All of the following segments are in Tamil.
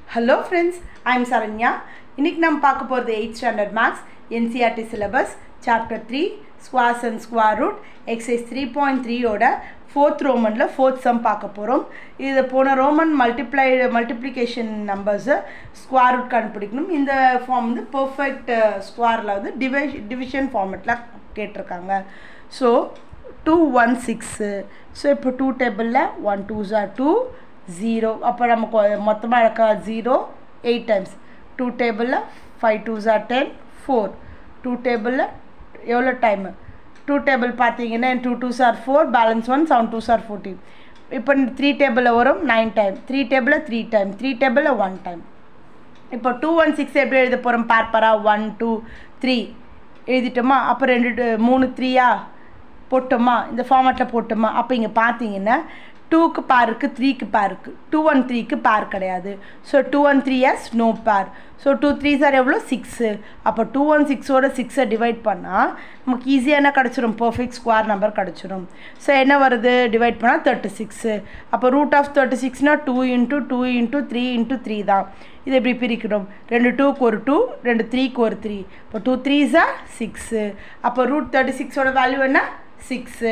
ஹலோ ஃப்ரெண்ட்ஸ் ஐம் சரண்யா இன்னைக்கு நம்ம பார்க்க போகிறது eight standard maths NCERT syllabus chapter three squares and square root exercise three point த்ரீயோட ஃபோர்த் ரோமனில் ஃபோர்த் சம் பார்க்க போகிறோம் இது போன ரோமன் மல்டிப்ளை மல்டிப்ளிகேஷன் நம்பர்ஸை ஸ்கொயர் ரூட் கண்டுபிடிக்கணும் இந்த ஃபார்ம் வந்து பர்ஃபெக்ட் ஸ்கொயரில் வந்து டிவை டிவிஷன் ஃபார்மெட்டில் கேட்டிருக்காங்க so two one six so இப்போ டூ டேபிளில் one two are two zero அப்போ நமக்கு மொத்தமாக இருக்க ஜீரோ எயிட் டைம்ஸ் டூ டேபிளில் five two are ten four two டேபிளில் எவ்வளோ டைமு டூ டேபிள் பார்த்தீங்கன்னா two two are four balance one seven two are fourteen இப்போ த்ரீ டேபிளில் வரும் நைன் டைம் த்ரீ டேபிளில் த்ரீ டைம் த்ரீ டேபிளில் ஒன் டைம் இப்போ டூ ஒன் சிக்ஸ் எப்படி எழுத போகிறோம் பார்ப்பரா ஒன் டூ த்ரீ எழுதிட்டோமா அப்போ ரெண்டு மூணு த்ரீயா போட்டோமா இந்த ஃபார்மேட்டில் போட்டோமா அப்போ இங்கே பார்த்தீங்கன்னா டூக்கு பேர் இருக்குது த்ரீக்கு பேர் இருக்குது டூ ஒன் த்ரீக்கு பேர் கிடையாது so two one three yes no pair so two three are எவ்வளோ சிக்ஸு அப்போ டூ ஒன் சிக்ஸோட சிக்ஸை டிவைட் பண்ணால் நமக்கு ஈஸியாக என்ன கிடச்சிரும் பர்ஃபெக்ட் ஸ்கொயர் நம்பர் கிடச்சிரும் ஸோ என்ன வருது டிவைட் பண்ணால் தேர்ட்டி சிக்ஸு அப்போ ரூட் ஆஃப் தேர்ட்டி சிக்ஸ்னால் two into two into three into three தான் இது எப்படி பிரிக்கணும் ரெண்டு டூக்கு ஒரு டூ ரெண்டு த்ரீக்கு ஒரு த்ரீ இப்போ டூ த்ரீ சார் சிக்ஸு அப்போ ரூட் தேர்ட்டி சிக்ஸோட வேல்யூ என்ன சிக்ஸு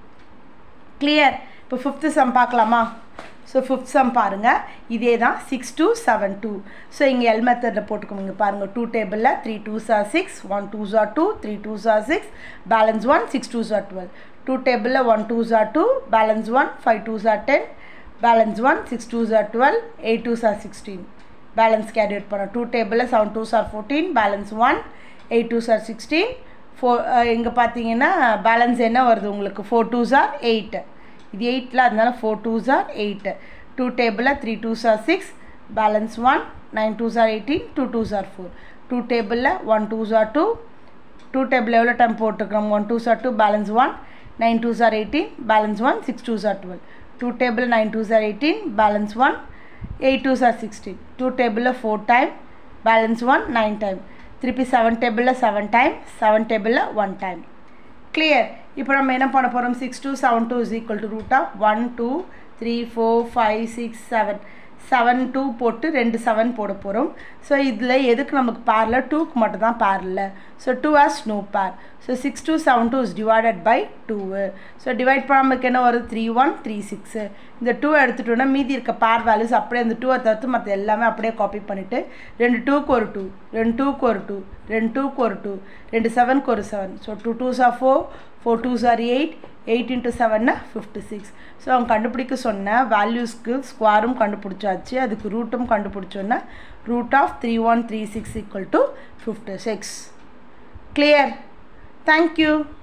கிளியர் இப்போ ஃபிஃப்த்து சம் பார்க்கலாமா ஸோ ஃபிஃப்த் சம் பாருங்கள் இதே தான் six two seven two so இங்கே எல் மெத்தடில் போட்டுக்கோங்க இங்கே பாருங்கள் டூ டேபிளில் three two are six one two are two three two are six balance one six two are twelve two டேபிளில் one two are two balance one five two are ten balance one six two are twelve eight two are sixteen balance calculate பண்ணோம் டூ டேபிளில் seven two are fourteen balance one eight two are sixteen four இங்கே பார்த்தீங்கன்னா பேலன்ஸ் என்ன வருது உங்களுக்கு ஃபோர் டூ சார் எயிட்டு இது எயிட்டில் அதனால four two are eight two டேபிளில் three two are six balance one nine two are eighteen two two are four two டேபிளில் one two are two two table எவ்வளோ டைம் போட்டுருக்கோம் one two are two balance one nine two are eighteen balance one six two are twelve two table nine two are eighteen balance one eight two are sixteen two டேபிளில் four time balance one nine time திருப்பி செவன் டேபிளில் செவன் டைம் செவன் டேபிளில் ஒன் டைம் கிளியர் இப்போ நம்ம என்ன பண்ண போகிறோம் six two seven two is equal to root of one two three four five six seven seven two போட்டு ரெண்டு செவன் போட போகிறோம் ஸோ இதில் எதுக்கு நமக்கு பேரில் டூக்கு மட்டும் தான் பேரில் so two has no pair so six two seven two is divided by two so divide பண்ணாமல் என்ன வருது த்ரீ ஒன் த்ரீ சிக்ஸு இந்த டூ எடுத்துட்டோன்னா மீதி இருக்க பேர் வேல்யூஸ் அப்படியே அந்த டூவை தவிர்த்து மற்ற எல்லாமே அப்படியே காப்பி பண்ணிவிட்டு ரெண்டு டூக்கு ஒரு டூ ரெண்டு டூக்கு ஒரு டூ ரெண்டு டூக்கு ஒரு டூ ரெண்டு செவனுக்கு ஒரு seven so two two are four four two are eight eight into செவன்னா ஃபிஃப்டி சிக்ஸ் ஸோ அவங்க கண்டுபிடிக்க சொன்ன வேல்யூஸ்க்கு ஸ்கொயரும் கண்டுபிடிச்சாச்சு அதுக்கு ரூட்டும் கண்டுபிடிச்சோன்னா root of three one three six equal to fifty six clear thank you